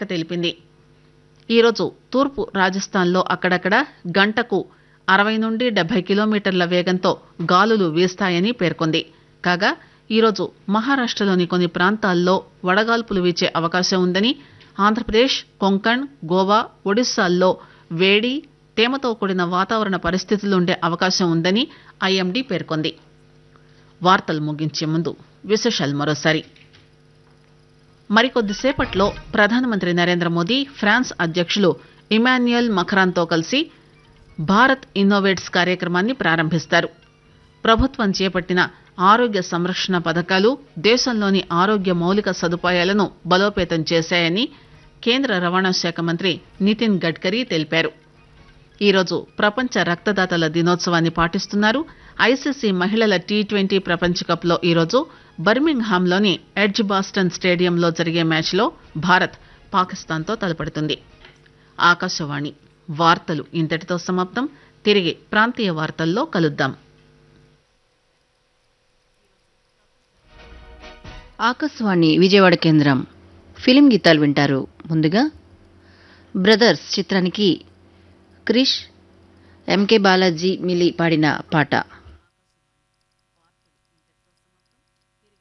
తెలిపింది ఈరోజు తూర్పు రాజస్థాన్లో అక్కడక్కడ గంటకు అరవై నుండి డెబ్బై కిలోమీటర్ల వేగంతో గాలులు వీస్తాయని పేర్కొంది కాగా ఈరోజు మహారాష్టలోని కొన్ని ప్రాంతాల్లో వడగాల్పులు వీచే అవకాశం ఉందని ఆంధ్రప్రదేశ్ కొంకణ్ గోవా ఒడిశాల్లో వేడి తేమతో కూడిన వాతావరణ పరిస్థితులుండే అవకాశం ఉందని ఐఎండీ పేర్కొంది వార్తలు ముగించే ముందు విశేషాలు మరోసారి మరికొద్దిసేపట్లో ప్రధానమంత్రి నరేంద్ర మోదీ ఫ్రాన్స్ అధ్యక్షులు ఇమాన్యుయల్ మఖరాన్తో కలిసి భారత్ ఇన్నోవేట్స్ కార్యక్రమాన్ని ప్రారంభిస్తారు ప్రభుత్వం చేపట్టిన ఆరోగ్య సంరక్షణ పథకాలు దేశంలోని ఆరోగ్య మౌలిక సదుపాయాలను బలోపేతం చేశాయని కేంద్ర రవాణా శాఖ మంత్రి నితిన్ గడ్కరీ తెలిపారు ఈరోజు ప్రపంచ రక్తదాతల దినోత్సవాన్ని పాటిస్తున్నారు ఐసీసీ మహిళల టీ ట్వంటీ ప్రపంచ కప్లో ఈరోజు బర్మింగ్హామ్లోని ఎడ్జ్ బాస్టన్ స్టేడియంలో జరిగే మ్యాచ్లో భారత్ పాకిస్తాన్తో తలపడుతుంది ఆకాశవాణి వార్తలు ఇంతటితో సమాప్తం తిరిగి ప్రాంతీయ వార్తల్లో కలుద్దాం ఆకాశవాణి విజయవాడ కేంద్రం ఫిలిం గీతాలు వింటారు ముందుగా బ్రదర్స్ చిత్రానికి క్రిష్ ఎంకే బాలాజీ మిలి పాడిన పాట